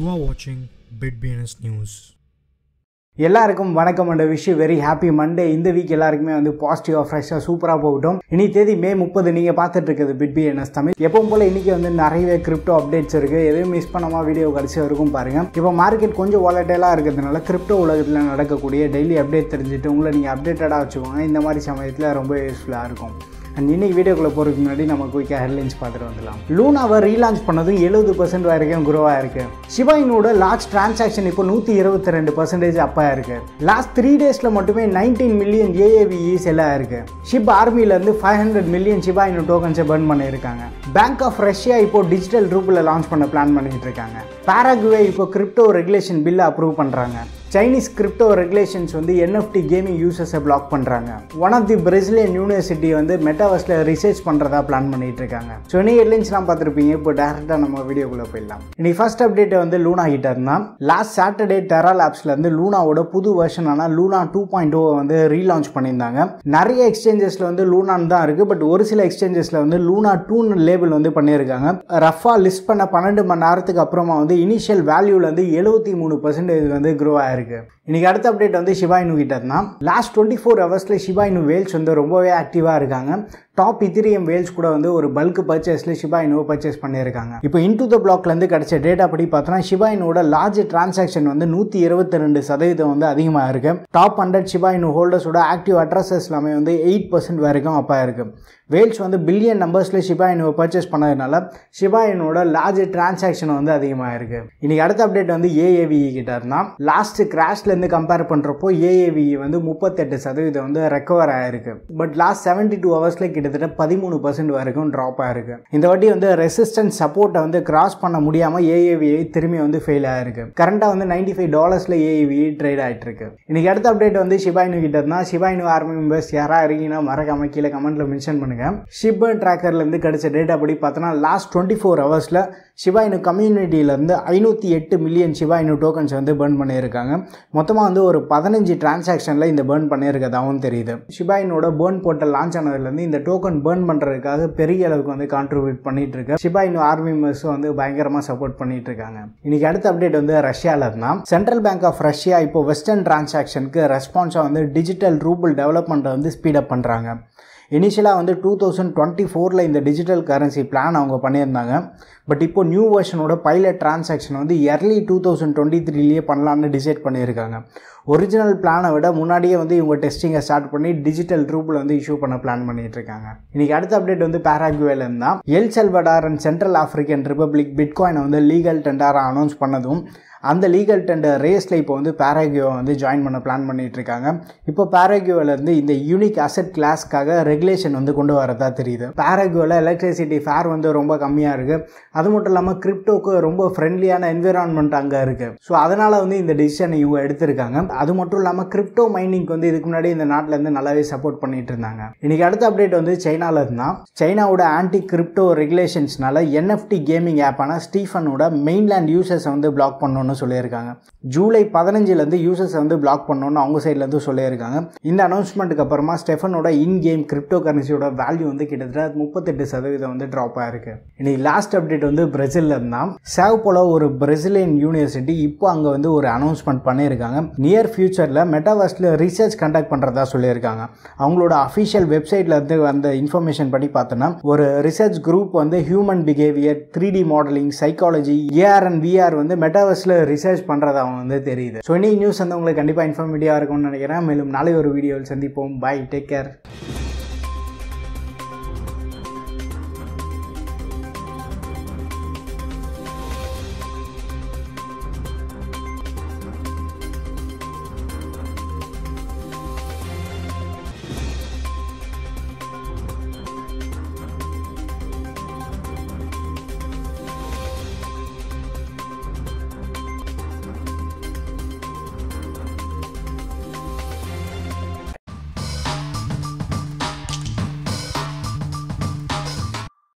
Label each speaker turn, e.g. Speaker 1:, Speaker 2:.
Speaker 1: are watching BitBNS News.
Speaker 2: எல்லாருக்கும் வணக்கம் and wish very happy Monday இந்த வீக் எல்லாருக்குமே வந்து பாசிட்டிவாக ஃப்ரெஷ்ஷாக சூப்பராக போகட்டும் இனி தேதி மே முப்பது நீங்கள் பார்த்துட்டு இருக்குது பிட்பிஎன்எஸ் தமிழ் எப்பவும் போல் இன்றைக்கி வந்து நிறையவே கிரிப்டோ அப்டேட்ஸ் இருக்குது எதுவும் மிஸ் பண்ணாமல் வீடியோ கடைசி வரைக்கும் பாருங்கள் இப்போ மார்க்கெட் கொஞ்சம் வாலட்டைலாக இருக்கிறதுனால கிரிப்டோ உலகத்தில் நடக்கக்கூடிய டெய்லி அப்டேட் தெரிஞ்சுட்டு உங்களை நீங்கள் அப்டேட்டடாக வச்சுக்கோங்க இந்த மாதிரி சமயத்தில் ரொம்ப யூஸ்ஃபுல்லாக இருக்கும் அண்ட் இன்னைக்கு வீடியோக்குள்ளே போகிறதுக்கு முன்னாடி நம்ம குயிக்காக ஹெட்லைன்ஸ் பார்த்துட்டு வந்துடலாம் லூனாவை ரீலான்ச் பண்ணதும் எழுபது பர்சன்ட் வரைக்கும் குரோவாக இருக்கு சிவாயினோட லாஸ்ட் டிரான்சாக்ஷன் இப்போ நூற்றி இருபத்தி ரெண்டு பர்சன்டேஜ் அப்பா இருக்கு லாஸ்ட் த்ரீ டேஸில் மட்டுமே நைன்டீன் மில்லியன் ஏஏவிஇ செல்லாக இருக்கு ஷிப் ஆர்மியிலேருந்து ஃபைவ் ஹண்ட்ரட் மில்லியன் சிவாயினு டோக்கன்ஸை பர்ன் பண்ணியிருக்காங்க பேங்க் ஆஃப் ரஷ்யா இப்போ டிஜிட்டல் ரூபில் லான்ச் பண்ண பிளான் பண்ணிட்டு இருக்காங்க பாராகுவே இப்போ கிரிப்டோ ரெகுலேஷன் பில்லை அப்ரூவ் பண்ணுறாங்க சைனீஸ் கிரிப்டோ ரெகுலேஷன்ஸ் வந்து என்எஃப்டி கேமிங் யூசர்ஸை பிளாக் பண்ணுறாங்க one of the Brazilian university வந்து மெட்டாவர்ஸில் ரிசர்ச் பண்ணுறதா பிளான் பண்ணிட்டு இருக்காங்க ஸோ நீ ஹெட்லைன்ஸ்லாம் பார்த்துருப்பீங்க இப்போ டேரெக்டாக நம்ம வீடியோக்குள்ளே போயிடலாம் இன்னைக்கு ஃபர்ஸ்ட் அப்டேட் வந்து லூனா கிட்ட இருந்தால் லாஸ்ட் சாட்டர்டே டெரா லேப்ஸில் வந்து லூனாவோட புது வெர்ஷனான லூனா டூ பாயிண்ட் ஓ வந்து ரீலான்ச் பண்ணியிருந்தாங்க நிறைய எக்ஸ்சேஞ்சஸில் வந்து லூனான் தான் இருக்குது பட் ஒரு சில எக்ஸ்சேஞ்சஸில் வந்து லூனா டூன்னு லேபிள் வந்து பண்ணியிருக்காங்க ரஃபாக லிஸ்ட் பண்ண பன்னெண்டு மணி நேரத்துக்கு அப்புறமா வந்து இனிஷியல் வேல்யூலேருந்து எழுபத்தி மூணு பர்சன்டேஜ் வந்து க்ரோ ஆயிருக்கு இன்னைக்கு அடுத்த அப்டேட் வந்து ஷிபாயினு கிட்ட இருந்தால் லாஸ்ட் டுவெண்ட்டி ஃபோர் ஹவர்ஸில் ஷிபாயினு வேல்ஸ் வந்து ரொம்பவே ஆக்டிவாக இருக்காங்க டாப் இத்திரியம் வேல்ஸ் கூட வந்து ஒரு பல்க் பர்ச்சேஸில் ஷிபாயினோ பர்ச்சேஸ் பண்ணியிருக்காங்க இப்போ இன்டூ த பிளாக்லேருந்து கிடைச்ச டேட்டா படி பார்த்தோன்னா ஷிபாயினோட லார்ஜ் டிரான்சாக்ஷன் வந்து நூற்றி இருபத்தி ரெண்டு சதவீதம் வந்து அதிகமாக இருக்கு டாப் ஹண்ட்ரட் ஷிபாயினு ஹோல்டர்ஸோட ஆக்டிவ் அட்ரஸஸ் எல்லாமே வந்து எயிட் பர்சன்ட் வரைக்கும் அப்பா இருக்கு வேல்ஸ் வந்து பில்லியன் நம்பர்ஸில் ஷிபாயினுவை பர்ச்சேஸ் பண்ணதுனால ஷிபாயினோட லார்ஜ் டிரான்சாக்ஷன் வந்து அதிகமாக இருக்கு இன்னைக்கு அடுத்த அப்டேட் வந்து ஏஏவிஇ கிட்ட இருந்தால் லாஸ்ட் கிராஷ்லேருந்து கம்பேர் பண்ணுறப்போ ஏஏவிஇ வந்து முப்பத்தெட்டு சதவீதம் வந்து ரெக்கவர் ஆயிருக்கு பட் லாஸ்ட் செவன்டி டூ ஹவர்ஸில் கிட்டத்தட்ட பதிமூணு பர்சன்ட் வரைக்கும் ட்ராப் ஆயிருக்கு இந்த வாட்டி வந்து ரெசிஸ்டன்ஸ் சப்போர்ட்டை வந்து கிராஸ் பண்ண முடியாமல் ஏஏவிஐ திரும்பி வந்து ஃபெயில் ஆயிருக்கு கரண்டாக வந்து நைன்டி ஃபைவ் டாலர்ஸில் ஏஏவிஐ ட்ரேட் ஆகிட்டு இருக்கு இன்னைக்கு அடுத்த அப்டேட் வந்து ஷிபாயினு கிட்ட இருந்தால் ஷிபாயினு ஆர்மி மெம்பர்ஸ் யாராக இருக்கீங்கன்னா மறக்காம கீழே கமெண்ட்ல மென்ஷன் பண்ணுங்க ஷிப்பர் ட்ராக்கர்லேருந்து கிடைச்ச டேட்டா படி பார்த்தோன்னா லாஸ்ட் டுவெண்ட்டி ஃபோர் ஹவர்ஸில் சிவாயினு கம்யூனிட்டியிலேருந்து ஐநூற்றி எட்டு மில்லியன் சிவாயினு டோக்கன்ஸ் வந்து பேர்ன் பண்ணியிருக்காங்க மொத்தமாக வந்து ஒரு பதினஞ்சு டிரான்சாக்ஷனில் இந்த பேர்ன் பண்ணியிருக்கதாகவும் தெரியுது சிபாயினோட பேர்ன் போர்ட்டல் லான்ச் ஆனதுலேருந்து இந்த டோக்கன் பேர்ன் பண்ணுறதுக்காக பெரிய அளவுக்கு வந்து கான்ட்ரிபியூட் பண்ணிட்டு இருக்கு சிபாயினு ஆர்மி மெம்பர்ஸும் வந்து பயங்கரமாக சப்போர்ட் பண்ணிட்டு இருக்காங்க இன்னைக்கு அடுத்த அப்டேட் வந்து ரஷ்யாவில் இருந்தால் சென்ட்ரல் பேங்க் ஆஃப் ரஷ்யா இப்போ வெஸ்டர்ன் டிரான்சாக்ஷனுக்கு ரெஸ்பான்ஸாக வந்து டிஜிட்டல் ரூபிள் டெவலப்மெண்ட்டை வந்து ஸ்பீடப் பண்ணுறாங்க இனிஷியலாக வந்து டூ தௌசண்ட் டுவெண்ட்டி ஃபோரில் இந்த டிஜிட்டல் கரன்சி பிளான் அவங்க பண்ணியிருந்தாங்க பட் இப்போ நியூ வெர்ஷனோட பைலட் டிரான்சாக்ஷன் வந்து இயர்லி டூ தௌசண்ட் டுவெண்ட்டி த்ரீலேயே பண்ணலான்னு டிசைட் பண்ணியிருக்காங்க ஒரிஜினல் பிளானை விட முன்னாடியே வந்து இவங்க டெஸ்டிங்கை ஸ்டார்ட் பண்ணி டிஜிட்டல் ரூபில் வந்து இஷ்யூ பண்ண பிளான் பண்ணிட்டு இருக்காங்க இன்னைக்கு அடுத்த அப்டேட் வந்து பேராகுவேல இருந்தால் El Salvador and Central African Republic பிட்காயினை வந்து லீகல் டெண்டராக அனௌன்ஸ் பண்ணதும் அந்த லீகல் டெண்டர் ரேஸில் இப்போ வந்து பேராகியோவை வந்து ஜாயின் பண்ண பிளான் பண்ணிட்டு இருக்காங்க இப்போ பேராகியோவிலேருந்து இந்த யூனிக் அசட் கிளாஸ்க்காக ரெகுலேஷன் வந்து கொண்டு வரதா தெரியுது பேராகியோவில் எலக்ட்ரிசிட்டி ஃபேர் வந்து ரொம்ப கம்மியாக இருக்குது அது மட்டும் இல்லாமல் கிரிப்டோக்கு ரொம்ப ஃப்ரெண்ட்லியான என்விரான்மெண்ட் அங்கே இருக்குது ஸோ அதனால் வந்து இந்த டிசிஷன் இவங்க எடுத்திருக்காங்க அது மட்டும் இல்லாமல் கிரிப்டோ மைனிங்க்கு வந்து இதுக்கு முன்னாடி இந்த நாட்டிலேருந்து நல்லாவே சப்போர்ட் பண்ணிட்டு இருந்தாங்க இன்னைக்கு அடுத்த அப்டேட் வந்து சைனாவில் இருந்தால் சைனாவோட ஆன்டி கிரிப்டோ ரெகுலேஷன்ஸ்னால என்எஃப்டி கேமிங் ஆப்பான ஸ்டீஃபனோட மெயின்லேண்ட் யூசர்ஸை வந்து பிளாக் பண்ணணும்னு சொல்லியிருக்காங்க ஜூலை பதினஞ்சுலேருந்து யூசர்ஸை வந்து பிளாக் பண்ணணும்னு அவங்க சைட்லேருந்து சொல்லியிருக்காங்க இந்த அனௌன்ஸ்மெண்ட்டுக்கு அப்புறமா ஸ்டெஃபனோட இன் கேம் கிரிப்டோ கரன்சியோட வேல்யூ வந்து கிட்டத்தட்ட முப்பத்தெட்டு சதவீதம் வந்து ட்ராப் ஆயிருக்கு இன்னைக்கு லாஸ்ட் அப்டேட் வந்து பிரேசிலில் இருந்தால் சேவ் போல ஒரு பிரேசிலியன் யூனிவர்சிட்டி இப்போ அங்கே வந்து ஒரு அனௌன்ஸ்மெண்ட் பண்ணியிருக்காங்க நியர் ஃபியூச்சரில் மெட்டாவர்ஸில் ரிசர்ச் கண்டக்ட் பண்ணுறதா சொல்லியிருக்காங்க அவங்களோட அஃபிஷியல் வெப்சைட்டில் இருந்து வந்த இன்ஃபர்மேஷன் படி பார்த்தோன்னா ஒரு ரிசர்ச் குரூப் வந்து human behaviour three D modelling psychology AR and VR வந்து மெட்டாவர்ஸில் ரிசர்ச் பண்ணுறது அவங்க வந்து தெரியுது ஸோ இன்னைக்கு நியூஸ் வந்து உங்களுக்கு கண்டிப்பாக இன்ஃபர்மேட்டிவாக இருக்கும்னு நினைக்கிறேன் மேலும் நாளை ஒரு வீடியோவில் சந்திப்போம் பை டேக் கேர்